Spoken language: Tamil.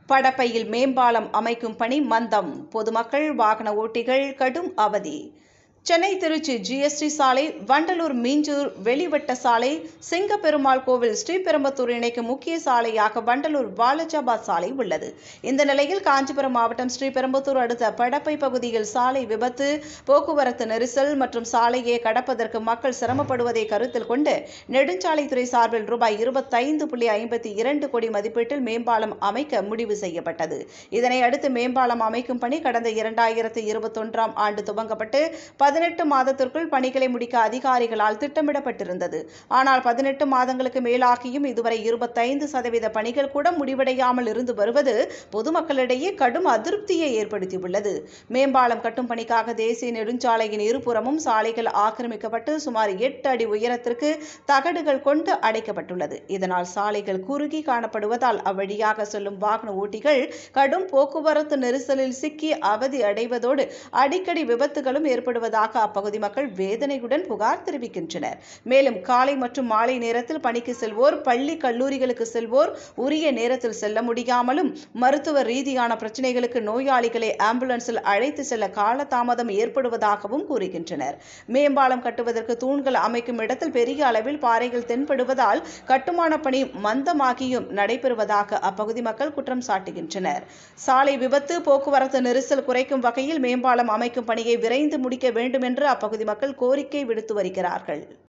படப்பையில் மேம்பாலம் அமைக்கும் பணி மந்தம் பொதுமக்கள் வாகன ஓட்டிகள் கடும் அவதி சென்னை திருச்சி ஜிஎஸ்டி சாலை வண்டலூர் மீஞ்சூர் வெளிவட்ட சாலை சிங்கப்பெருமாள் கோவில் ஸ்ரீபெரும்பத்தூர் இணைக்கும் முக்கிய சாலையாக வண்டலூர் வாலஜாபாத் சாலை உள்ளது இந்த நிலையில் காஞ்சிபுரம் மாவட்டம் ஸ்ரீபெரும்பத்தூர் அடுத்த படப்பை பகுதியில் சாலை விபத்து போக்குவரத்து நெரிசல் மற்றும் சாலையை கடப்பதற்கு மக்கள் சிரமப்படுவதை கருத்தில் கொண்டு நெடுஞ்சாலைத்துறை சார்பில் ரூபாய் இருபத்தைந்து புள்ளி ஐம்பத்தி இரண்டு கோடி மதிப்பீட்டில் மேம்பாலம் அமைக்க முடிவு செய்யப்பட்டது இதனை அடுத்து மேம்பாலம் அமைக்கும் பணி கடந்த இரண்டாயிரத்து இருபத்தொன்றாம் ஆண்டு துவங்கப்பட்டு பதினெட்டு மாதத்திற்குள் பணிகளை முடிக்க அதிகாரிகளால் திட்டமிடப்பட்டிருந்தது ஆனால் பதினெட்டு மாதங்களுக்கு மேலாகியும் இதுவரை இருபத்தைந்து சதவீத பணிகள் கூட முடிவடையாமல் இருந்து வருவது பொதுமக்களிடையே கடும் அதிருப்தியை ஏற்படுத்தியுள்ளது மேம்பாலம் கட்டும் பணிக்காக தேசிய நெடுஞ்சாலையின் இருபுறமும் சாலைகள் ஆக்கிரமிக்கப்பட்டு சுமார் எட்டு அடி உயரத்திற்கு தகடுகள் கொண்டு அடைக்கப்பட்டுள்ளது இதனால் சாலைகள் குறுகி காணப்படுவதால் அவ்வழியாக செல்லும் வாகன ஓட்டிகள் கடும் போக்குவரத்து நெரிசலில் சிக்கி அவதி அடைவதோடு அடிக்கடி விபத்துகளும் ஏற்படுவதாக அப்பகுதி மக்கள் வேதனையுடன் புகார் தெரிவிக்கின்றனர் மேலும் காலை மற்றும் மாலை நேரத்தில் பணிக்கு செல்வோர் பள்ளி கல்லூரிகளுக்கு செல்வோர் உரிய நேரத்தில் செல்ல முடியாமலும் மருத்துவ ரீதியான பிரச்சனைகளுக்கு நோயாளிகளை ஆம்புலன்ஸில் அழைத்து செல்ல காலதாமதம் ஏற்படுவதாகவும் கூறுகின்றனர் மேம்பாலம் கட்டுவதற்கு தூண்கள் அமைக்கும் இடத்தில் பெரிய அளவில் பாறைகள் தென்படுவதால் கட்டுமான பணி மந்தமாகியும் நடைபெறுவதாக அப்பகுதி மக்கள் குற்றம் சாட்டுகின்றனர் சாலை விபத்து போக்குவரத்து நெரிசல் குறைக்கும் வகையில் மேம்பாலம் அமைக்கும் பணியை விரைந்து முடிக்க வேண்டும் என்று அப்பகுதி மக்கள் கோரிக்கை விடுத்து வருகிறார்கள்